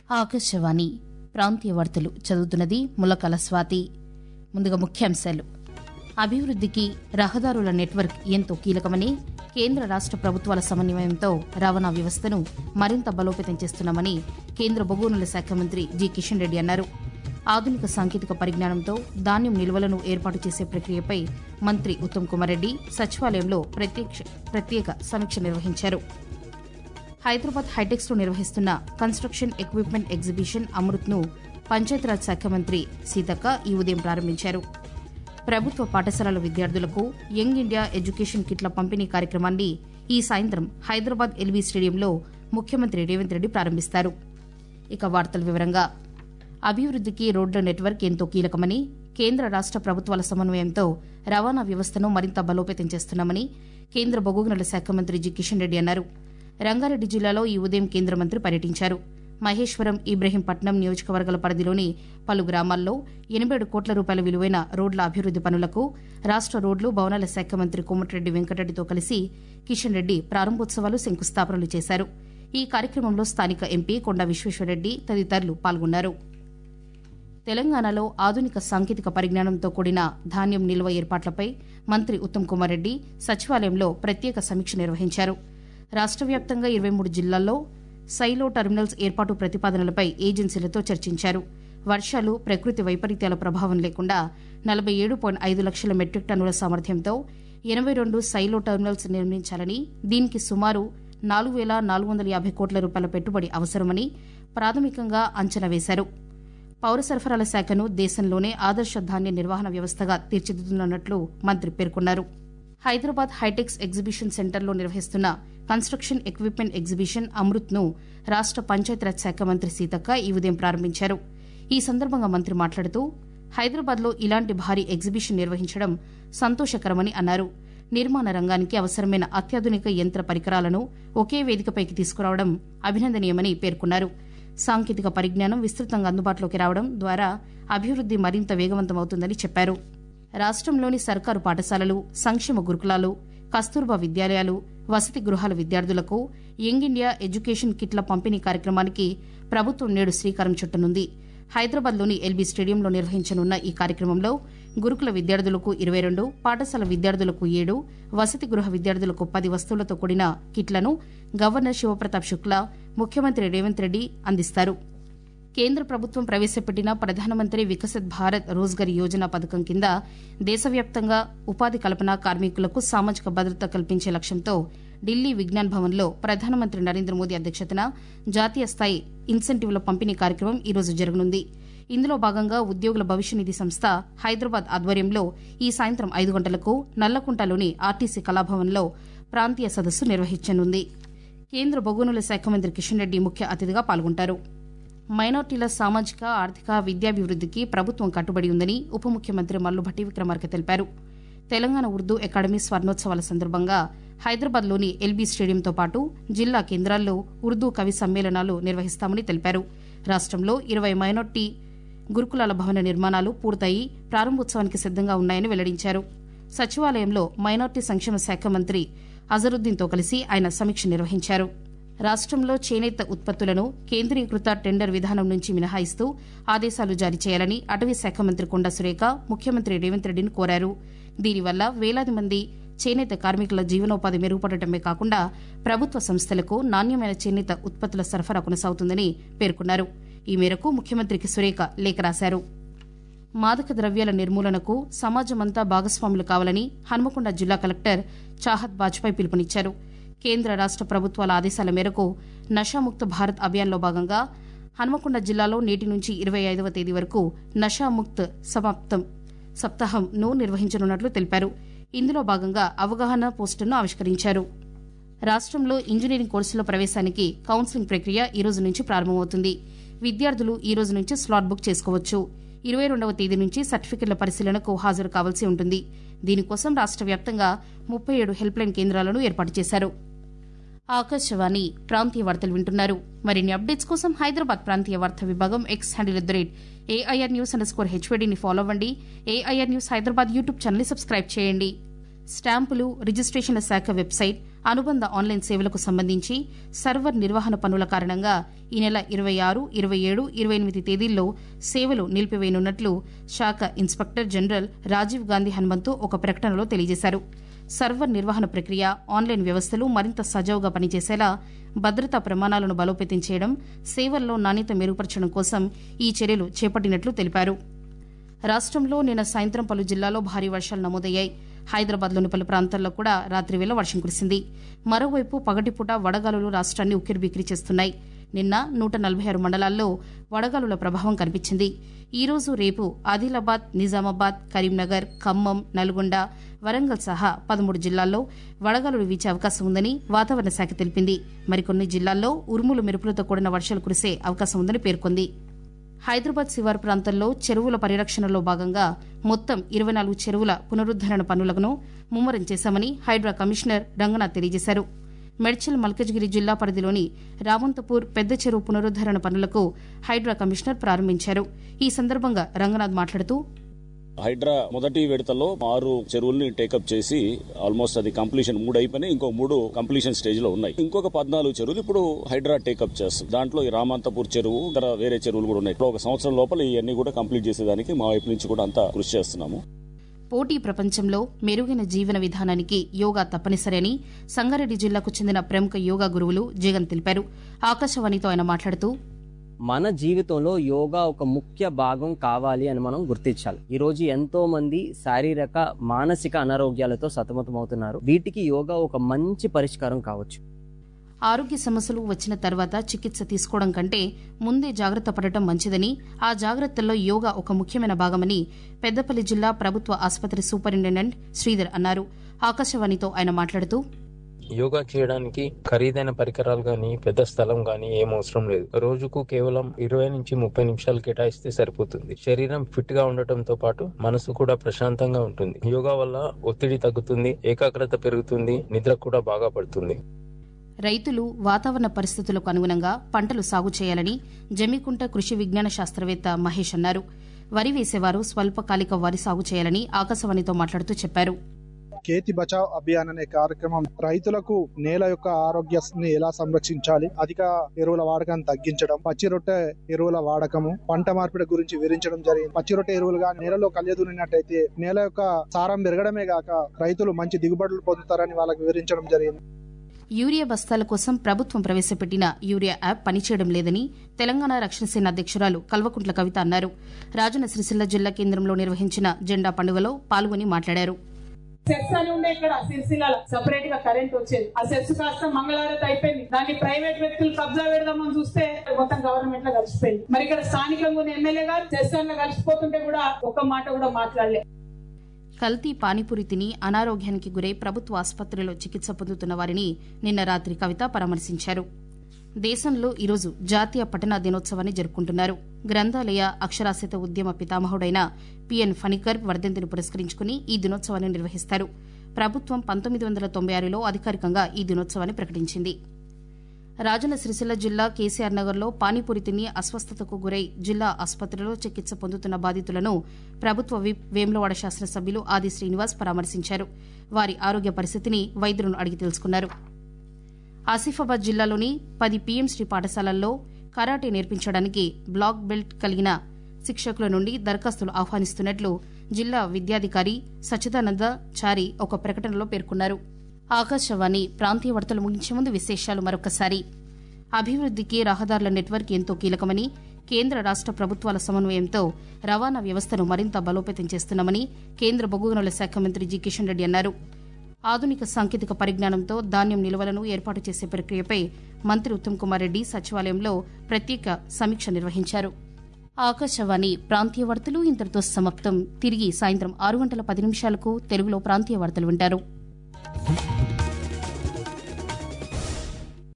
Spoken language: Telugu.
ఆకాశవాణి ప్రాంతీయ వార్తలు చదువుతున్నది ములకల స్వాతి ముందుగా ముఖ్యాంశాలు అభివృద్దికి రహదారుల నెట్వర్క్ ఎంతో కీలకమని కేంద్ర రాష్ట ప్రభుత్వాల సమన్వయంతో రవాణా వ్యవస్థను మరింత బలోపేతం చేస్తున్నామని కేంద్ర బొగ్గునుల శాఖ మంత్రి జి కిషన్ రెడ్డి అన్నారు ఆధునిక సాంకేతిక పరిజ్ఞానంతో ధాన్యం నిల్వలను ఏర్పాటు చేసే ప్రక్రియపై మంత్రి ఉత్తమ్ కుమార్ రెడ్డి సచివాలయంలో ప్రత్యక్ష ప్రత్యేక సమీక్ష నిర్వహించారు హైదరాబాద్ హైటెక్స్ లో నిర్వహిస్తున్న కన్స్ట్రక్షన్ ఎక్విప్మెంట్ ఎగ్జిబిషన్ అమృత్ ను పంచాయతీరాజ్ శాఖ మంత్రి సీతక్క ఈ ఉదయం ప్రారంభించారు ప్రభుత్వ పాఠశాలల విద్యార్థులకు యంగ్ ఇండియా ఎడ్యుకేషన్ కిట్ల పంపిణీ కార్యక్రమాన్ని ఈ సాయంత్రం హైదరాబాద్ ఎల్బీ స్టేడియంలో ముఖ్యమంత్రి రేవంత్ రెడ్డి ప్రారంభిస్తారు ఇక వార్తల వివరంగా అభివృద్దికి రోడ్ల నెట్వర్క్ ఎంతో కీలకమని కేంద్ర రాష్ట ప్రభుత్వాల సమన్వయంతో రవాణా వ్యవస్థను మరింత బలోపేతం చేస్తున్నామని కేంద్ర బొగ్గుగనుల శాఖ మంత్రి జి కిషన్ రెడ్డి అన్నారు రంగారెడ్డి జిల్లాలో ఈ ఉదయం కేంద్ర మంత్రి పర్యటించారు మహేశ్వరం ఇబ్రహీంపట్నం నియోజకవర్గాల పరిధిలోని పలు గ్రామాల్లో ఎనబై కోట్ల రూపాయల విలువైన రోడ్ల అభివృద్ది పనులకు రాష్ట రోడ్లు భవనాల శాఖ మంత్రి కోమటిరెడ్డి వెంకటరెడ్డితో కలిసి కిషన్ రెడ్డి ప్రారంభోత్సవాలు శంకుస్థాపనలు చేశారు ఈ కార్యక్రమంలో స్థానిక ఎంపీ కొండా విశ్వేశ్వరరెడ్డి తదితరులు పాల్గొన్నారు తెలంగాణలో ఆధునిక సాంకేతిక పరిజ్ఞానంతో కూడిన ధాన్యం నిల్వ ఏర్పాట్లపై మంత్రి ఉత్తమ్ కుమార్ రెడ్డి సచివాలయంలో ప్రత్యేక సమీక్ష నిర్వహించారు రాష్ట వ్యాప్తంగా ఇరవై మూడు జిల్లాల్లో సైలో టెర్మినల్స్ ఏర్పాటు ప్రతిపాదనలపై ఏజెన్సీలతో చర్చించారు వర్షాలు ప్రకృతి వైపరీత్యాల ప్రభావం లేకుండా నలభై ఏడు పాయింట్ ఐదు లక్షల మెట్రిక్ టన్నుల సామర్థ్యంతో ఎనబై రెండు సైలో టెర్మినల్స్ నిర్మించాలని దీనికి సుమారు నాలుగు వేల నాలుగు వందల యాభై కోట్ల రూపాయల పెట్టుబడి అవసరమని ప్రాథమికంగా అంచనా వేశారు పౌర సరఫరాల శాఖను దేశంలోనే ఆదర్శ ధాన్య నిర్వహణ వ్యవస్థగా తీర్చిదిద్దుతున్నట్లు మంత్రి పేర్కొన్నారు హైదరాబాద్ హైటెక్స్ ఎగ్జిబిషన్ సెంటర్లో నిర్వహిస్తున్న కన్స్ట్రక్షన్ ఎక్విప్మెంట్ ఎగ్జిబిషన్ అమృత్ ను రాష్ట పంచాయతీరాజ్ శాఖ మంత్రి సీతక్క ఈ ఉదయం ప్రారంభించారు ఈ సందర్భంగా మంత్రి మాట్లాడుతూ హైదరాబాద్లో ఇలాంటి భారీ ఎగ్జిబిషన్ నిర్వహించడం సంతోషకరమని అన్నారు నిర్మాణ రంగానికి అవసరమైన అత్యాధునిక యంత్ర పరికరాలను ఒకే వేదికపైకి తీసుకురావడం అభినందనీయమని పేర్కొన్నారు సాంకేతిక పరిజ్ఞానం విస్తృతంగా అందుబాటులోకి రావడం ద్వారా అభివృద్ది మరింత వేగవంతమవుతుందని చెప్పారు రాష్టంలోని సర్కారు పాఠశాలలు సంక్షేమ గురుకులాలు కస్తూర్బా విద్యాలయాలు వసతి గృహాల విద్యార్థులకు యంగ్ ఇండియా ఎడ్యుకేషన్ కిట్ల పంపిణీ కార్యక్రమానికి ప్రభుత్వం నేడు శ్రీకారం చుట్టనుంది హైదరాబాద్లోని ఎల్బీ స్టేడియంలో నిర్వహించనున్న ఈ కార్యక్రమంలో గురుకుల విద్యార్థులకు ఇరవై రెండు పాఠశాల విద్యార్థులకు ఏడు వసతి గృహ విద్యార్థులకు పది వస్తువులతో కూడిన కిట్లను గవర్నర్ శివప్రతాప్ శుక్లా ముఖ్యమంత్రి రేవంత్ రెడ్డి అందిస్తారు కేంద్ర ప్రభుత్వం ప్రవేశపెట్టిన ప్రధానమంత్రి వికసిత్ భారత్ రోజ్గర్ యోజన పథకం కింద దేశవ్యాప్తంగా ఉపాధి కల్పన కార్మికులకు సామాజిక భద్రత కల్పించే లక్ష్యంతో ఢిల్లీ విజ్ఞాన్ భవన్లో ప్రధానమంత్రి నరేంద్ర మోదీ అధ్యక్షతన జాతీయ స్థాయి ఇన్సెంటివ్ల పంపిణీ కార్యక్రమం ఈ రోజు జరగనుంది ఇందులో భాగంగా ఉద్యోగుల భవిష్య నిధి సంస్థ హైదరాబాద్ ఆధ్వర్యంలో ఈ సాయంత్రం ఐదు గంటలకు నల్లకుంటలోని ఆర్టీసీ కళాభవన్లో ప్రాంతీయ సదస్సు నిర్వహించనుంది కేంద్ర బొగ్గునుల శాఖ మంత్రి కిషన్ రెడ్డి ముఖ్య అతిథిగా పాల్గొంటారు మైనార్టీల సామాజిక ఆర్థిక విద్యాభివృద్దికి ప్రభుత్వం కట్టుబడి ఉందని ఉప ముఖ్యమంత్రి మల్లుభట్టి విక్రమార్క తెలిపారు తెలంగాణ ఉర్దూ అకాడమీ స్వర్ణోత్సవాల సందర్భంగా హైదరాబాద్లోని ఎల్బీ స్టేడియంతో పాటు జిల్లా కేంద్రాల్లో ఉర్దూ కవి సమ్మేళనాలు నిర్వహిస్తామని తెలిపారు రాష్టంలో ఇరవై మైనార్టీ గురుకులాల భవన నిర్మాణాలు పూర్తయి ప్రారంభోత్సవానికి సిద్దంగా ఉన్నాయని వెల్లడించారు సచివాలయంలో మైనార్టీ సంక్షేమ శాఖ మంత్రి అజరుద్దీన్తో కలిసి ఆయన సమీక్ష నిర్వహించారు రాష్టంలో చేనేత ఉత్పత్తులను కేంద్రీకృత టెండర్ విధానం నుంచి మినహాయిస్తూ ఆదేశాలు జారీ చేయాలని అటవీ శాఖ మంత్రి కొండా సురేఖ ముఖ్యమంత్రి రేవంత్ రెడ్డిని కోరారు దీనివల్ల వేలాది మంది చేనేత కార్మికుల జీవనోపాధి మెరుగుపడటమే కాకుండా ప్రభుత్వ సంస్థలకు నాణ్యమైన చేనేత ఉత్పత్తుల సరఫరా కొనసాగుతుందని పేర్కొన్నారు ఈ మేరకు ముఖ్యమంత్రికి సురేఖ లేఖ రాశారు మాదక ద్రవ్యాల నిర్మూలనకు సమాజమంతా భాగస్వాములు కావాలని హన్మకొండ జిల్లా కలెక్టర్ చాహత్ బాజ్పాయ్ పిలుపునిచ్చారు కేంద్ర రాష్ట ప్రభుత్వాల ఆదేశాల మేరకు నషాముక్త భారత్ అభియాన్లో భాగంగా హన్మకొండ జిల్లాలో నేటి నుంచి ఇరవై ఐదవ తేదీ వరకు నషాముక్త్ సమాప్తం సప్తాహంను నిర్వహించనున్నట్లు తెలిపారు ఇందులో భాగంగా అవగాహన పోస్టును ఆవిష్కరించారు రాష్టంలో ఇంజనీరింగ్ కోర్సుల ప్రవేశానికి కౌన్సిలింగ్ ప్రక్రియ ఈ రోజు నుంచి ప్రారంభమవుతుంది విద్యార్థులు ఈ రోజు నుంచి స్లాట్ బుక్ చేసుకోవచ్చు ఇరవై రెండవ తేదీ నుంచి సర్టిఫికెట్ల పరిశీలనకు హాజరు కావాల్సి ఉంటుంది దీనికోసం రాష్ట వ్యాప్తంగా ముప్పై ఏడు హెల్ప్లైన్ కేంద్రాలను ఏర్పాటు చేశారు ఆకాశవాణి ప్రాంతీయ వార్తలు వింటున్నారు మరిన్ని అప్డేట్స్ కోసం హైదరాబాద్ ప్రాంతీయ వార్తా విభాగం X handle at the rate AIR news under score హెచ్వీడీని ఫాలో అవ్వండి AIR news Hyderabad YouTube channel subscribe చేయండి స్టాంపులు రిజిస్ట్రేషన్ల శాఖ వెబ్సైట్ అనుబంధ ఆన్లైన్ సేవలకు సంబంధించి సర్వర్ నిర్వహణ పనుల కారణంగా ఈ నెల ఇరవై ఆరు ఇరవై ఏడు ఇరవై ఎనిమిది తేదీల్లో సేవలు నిలిపివేయనున్నట్లు శాఖ ఇన్స్పెక్టర్ జనరల్ రాజీవ్ గాంధీ హనుమంతు ఒక ప్రకటనలో తెలియజేశారు సర్వర్ నిర్వహణ ప్రక్రియ ఆన్లైన్ వ్యవస్థలు మరింత సజావుగా పనిచేసేలా భద్రతా ప్రమాణాలను బలోపేతం చేయడం సేవల్లో నాణ్యత మెరుగుపరచడం కోసం ఈ చర్యలు చేపట్టినట్లు తెలిపారు రాష్ట్రంలో నిన్న సాయంత్రం పలు జిల్లాల్లో భారీ వర్షాలు నమోదయ్యాయి హైదరాబాద్లోని పలు ప్రాంతాల్లో కూడా రాత్రివేళ వర్షం కురిసింది మరోవైపు పగటిపూట వడగాలులు రాష్ట్రాన్ని ఉక్కిరిబిక్కిరి చేస్తున్నాయి నిన్న నూట నలభై ఆరు మండలాల్లో వడగాలుల ప్రభావం కనిపించింది ఈ రోజు రేపు ఆదిలాబాద్ నిజామాబాద్ కరీంనగర్ ఖమ్మం నల్గొండ వరంగల్ సహా పదమూడు జిల్లాల్లో వడగాలులు వీచే అవకాశం ఉందని వాతావరణ శాఖ తెలిపింది మరికొన్ని జిల్లాల్లో ఉరుములు మెరుపులతో కూడిన వర్షాలు కురిసే అవకాశం ఉందని పేర్కొంది హైదరాబాద్ శివారు ప్రాంతంలో చెరువుల పరిరక్షణలో భాగంగా మొత్తం ఇరవై నాలుగు చెరువుల పునరుద్దరణ పనులను ముమ్మరం చేశామని హైడ్రా కమిషనర్ రంగనాథ్ తెలియజేశారు మెడ్చల్ మల్కజ్గిరి జిల్లా పరిధిలోని రావంతపూర్ పెద్ద చెరువు పునరుద్దరణ పనులకు హైడ్రా కమిషనర్ ప్రారంభించారు ఈ సందర్భంగా రంగనాథ్ మాట్లాడుతూ హైడ్రా మొదటి విడతలో ఆరు చెరువుల్ని టేకప్ చేసి ఆల్మోస్ట్ అది కంప్లీషన్ మూడు అయిపోయినాయి ఇంకో మూడు కంప్లీషన్ స్టేజ్ లో ఉన్నాయి ఇంకొక పద్నాలుగు చెరువులు ఇప్పుడు హైడ్రా టేకప్ చేస్తుంది దాంట్లో ఈ రామంతపూర్ చెరువు ఇతర వేరే చెరువులు కూడా ఉన్నాయి ఇప్పుడు ఒక సంవత్సరం లోపల ఇవన్నీ కూడా కంప్లీట్ చేసేదానికి మా వైపు నుంచి కూడా అంతా కృషి చేస్తున్నాము పోటీ ప్రపంచంలో మెరుగైన జీవన విధానానికి యోగా తప్పనిసరి అని సంగారెడ్డి జిల్లాకు చెందిన ప్రముఖ యోగా గురువులు జగన్ తెలిపారు ఆకాశవాణితో ఆయన మాట్లాడుతూ మన జీవితంలో యోగా ఒక ముఖ్య భాగం కావాలి అని మనం గుర్తించాలి ఈ రోజు ఎంతో మంది శారీరక మానసిక అనారోగ్యాలతో సతమతమవుతున్నారు వీటికి యోగా ఒక మంచి పరిష్కారం కావచ్చు ఆరోగ్య సమస్యలు వచ్చిన తర్వాత చికిత్స తీసుకోవడం కంటే ముందే జాగ్రత్త పడటం మంచిదని ఆ జాగ్రత్తల్లో యోగా ఒక ముఖ్యమైన భాగమని పెద్దపల్లి జిల్లా ప్రభుత్వ ఆసుపత్రి సూపరింటెండెంట్ శ్రీధర్ అన్నారు ఆకాశవాణితో ఆయన మాట్లాడుతూ యోగా చేయడానికి ఖరీదైన పరికరాలు గాని పెద్ద స్థలం గాని ఏం అవసరం లేదు రోజుకు కేవలం ఇరవై నుంచి ముప్పై నిమిషాలు కేటాయిస్తే సరిపోతుంది శరీరం ఫిట్ గా ఉండటంతో పాటు మనసు కూడా ప్రశాంతంగా ఉంటుంది యోగా వల్ల ఒత్తిడి తగ్గుతుంది ఏకాగ్రత పెరుగుతుంది నిద్ర కూడా బాగా పడుతుంది రైతులు వాతావరణ పరిస్థితులకు అనుగుణంగా పంటలు సాగు చేయాలని జమ్మికుంట కృషి విజ్ఞాన శాస్త్రవేత్త మహేష్ అన్నారు వరి వేసేవారు స్వల్పకాలిక వరి సాగు చేయాలని ఆకాశవాణితో మాట్లాడుతూ చెప్పారు కేతి బచావ్ అభియాన్ అనే కార్యక్రమం రైతులకు నేల యొక్క ఆరోగ్యాన్ని ఎలా సంరక్షించాలి అధిక ఎరువుల వాడకాన్ని తగ్గించడం పచ్చి రొట్టె ఎరువుల వాడకము పంట మార్పిడి గురించి వివరించడం జరిగింది పచ్చి రొట్టె ఎరువులు కానీ నేలలో కలియదున్నట్టయితే నేల యొక్క సారం పెరగడమే గాక రైతులు మంచి దిగుబడులు పొందుతారని వాళ్ళకి వివరించడం జరిగింది యూరియా బస్తాల కోసం ప్రభుత్వం ప్రవేశపెట్టిన యూరియా యాప్ పనిచేయడం లేదని తెలంగాణ రక్షణ సేన అధ్యక్షురాలు కల్వకుంట్ల కవిత అన్నారు రాజన్న సిరిసిల్ల జిల్లా కేంద్రంలో నిర్వహించిన జెండా పండుగలో పాల్గొని మాట్లాడారు సెస్ అని ఉండే ఇక్కడ సిరిసిల్ల సపరేట్ గా కరెంట్ వచ్చేది ఆ సెస్ కాస్త మంగళవారం అయిపోయింది దాన్ని ప్రైవేట్ వ్యక్తులు కబ్జా పెడదామని చూస్తే మొత్తం గవర్నమెంట్ లో కలిసిపోయింది మరి ఇక్కడ స్థానికంగా ఉన్న ఎమ్మెల్యే గారు సెస్ లో కలిసిపోతుంటే కూడా ఒక్క మాట కూడా మాట్లాడలే కల్తీ పానీపూరి తిని అనారోగ్యానికి గురై ప్రభుత్వ ఆసుపత్రిలో చికిత్స పొందుతున్న వారిని నిన్న రాత్రి కవిత పరామర్శించారు దేశంలో ఈరోజు జాతీయ పఠన దినోత్సవాన్ని జరుపుకుంటున్నారు గ్రంథాలయ అక్షరాస్యత ఉద్యమ పితామహుడైన పిఎన్ ఫణికర్ వర్ధంతిని పురస్కరించుకుని ఈ దినోత్సవాన్ని నిర్వహిస్తారు ప్రభుత్వం పంతొమ్మిది వందల తొంభై ఆరులో అధికారికంగా ఈ దినోత్సవాన్ని ప్రకటించింది రాజన్న సిరిసిల్ల జిల్లా కేసీఆర్ నగర్లో పానీపూరి తిని అస్వస్థతకు గురై జిల్లా ఆసుపత్రిలో చికిత్స పొందుతున్న బాధితులను ప్రభుత్వ విప్ వేములవాడ శాసనసభ్యులు ఆది శ్రీనివాస్ పరామర్శించారు వారి ఆరోగ్య పరిస్థితిని వైద్యులను అడిగి తెలుసుకున్నారు ఆసిఫాబాద్ జిల్లాలోని పది పీఎంశ్రీ పాఠశాలల్లో కరాటే నేర్పించడానికి బ్లాక్ బెల్ట్ కలిగిన శిక్షకుల నుండి దరఖాస్తులు ఆహ్వానిస్తున్నట్లు జిల్లా విద్యాధికారి సచ్చిదానంద చారి ఒక ప్రకటనలో పేర్కొన్నారు ఆకాశవాణి ప్రాంతీయ వార్తలు ముగించే ముందు విశేషాలు మరొకసారి అభివృద్దికి రహదారుల నెట్వర్క్ ఎంతో కీలకమని కేంద్ర రాష్ట ప్రభుత్వాల సమన్వయంతో రవాణా వ్యవస్థను మరింత బలోపేతం చేస్తున్నామని కేంద్ర బొగ్గు గనుల శాఖ మంత్రి జి కిషన్ రెడ్డి అన్నారు ఆధునిక సాంకేతిక పరిజ్ఞానంతో ధాన్యం నిల్వలను ఏర్పాటు చేసే ప్రక్రియపై మంత్రి ఉత్తమ్ కుమార్ రెడ్డి సచివాలయంలో ప్రత్యేక సమీక్ష నిర్వహించారు ఆకాశవాణి ప్రాంతీయ వార్తలు ఇంతటితో సమాప్తం తిరిగి సాయంత్రం ఆరు గంటల పది నిమిషాలకు తెలుగులో ప్రాంతీయ వార్తలు వింటారు